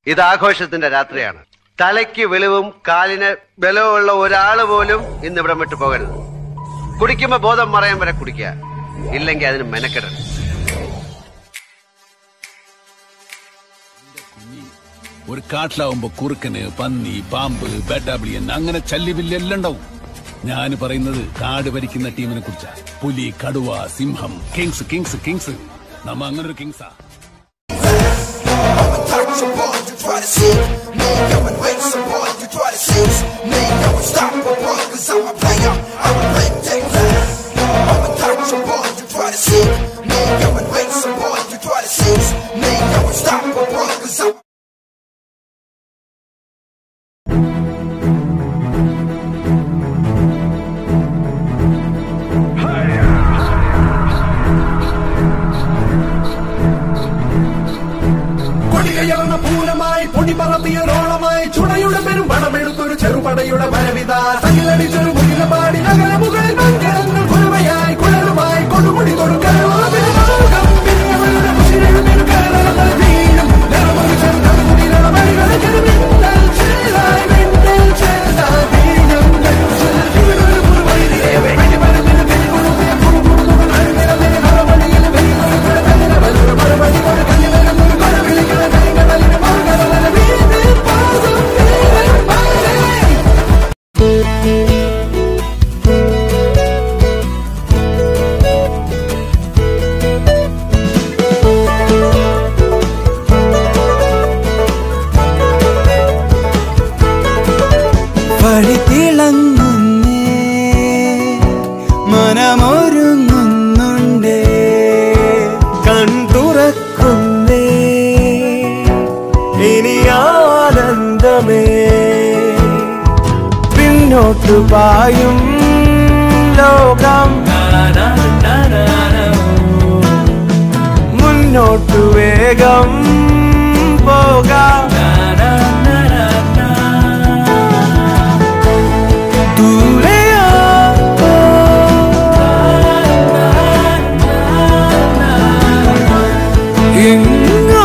ഇത് ആഘോഷത്തിന്റെ രാത്രിയാണ് തലയ്ക്ക് വെളിവും കാലിന് ബലവുമുള്ള ഒരാള് പോലും ഇന്ന് ഇവിടം വിട്ടു പോകരുത് കുടിക്കുമ്പോ ബോധം മറയാൻ വരെ കുടിക്കുക ഇല്ലെങ്കിൽ അതിന് മെനക്കെടണം ഒരു കാട്ടിലാവുമ്പോ കുറുക്കന് പന്നി പാമ്പ് ബേട്ടാബിളിയൻ അങ്ങനെ ചല്ലിവില്ല് എല്ലാം ഉണ്ടാവും ഞാൻ പറയുന്നത് കാട് ഭരിക്കുന്ന ടീമിനെ കുറിച്ചാ പുലി കടുവ സിംഹം കിങ്സ് കിങ്സ് കിങ്സ് നമ്മ അങ്ങനെ ഒരു കിങ്സാ untouchable, you try to see me, I'm invincible, you try to seize me, I'm unstoppable, cause I'm a player, I'm a predictor. I'm untouchable, you try to see me, I'm invincible, you try to seize me, I'm unstoppable, cause I'm കൊടികയറുന്ന പൂരമായി പൊടി പറത്തിയൊരോളമായി ചുടയുടെ പെരും പണമെടുത്തൊരു ചെറുപടയുടെ വരവിത തകിലടിച്ചൊരു മുകിലപാടി നഗര മുകളിൽ മങ്കരങ്ങൾ കുരവയായി കുഴലുമായി കൊടുമുടി കൊടുക്കൽ വഴിതിളങ്ങുന്നേ മനമൊരുങ്ങുന്നുണ്ടേ കൺതുറക്കുന്നേ ഇനി ആനന്ദമേ പിന്നോട്ടു പായും ലോകം മുന്നോട്ടു വേഗം പോകാം ദൂരെയോ എങ്ങോ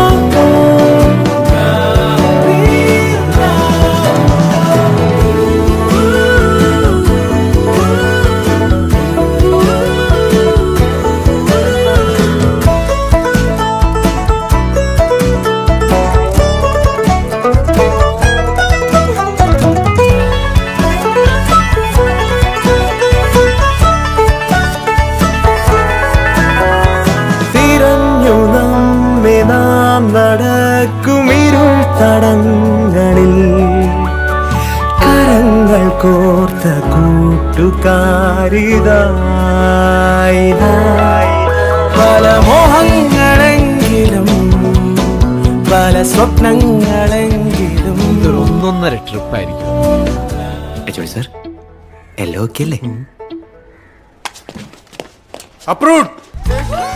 തിരഞ്ഞു നമ്മെ നാം നടക്കുമിരുൾ തടങ്ങളിൽ കരങ്ങൾ കോർത്ത കൂട്ടുകാരിതായി പല മോഹങ്ങളെങ്കിലും പല സ്വപ്നങ്ങളെങ്കിലും ഒന്നൊന്നര ട്രിപ്പായിരിക്കും സർ എല്ലാം ഓക്കെ അല്ലേ അപ്രൂവ്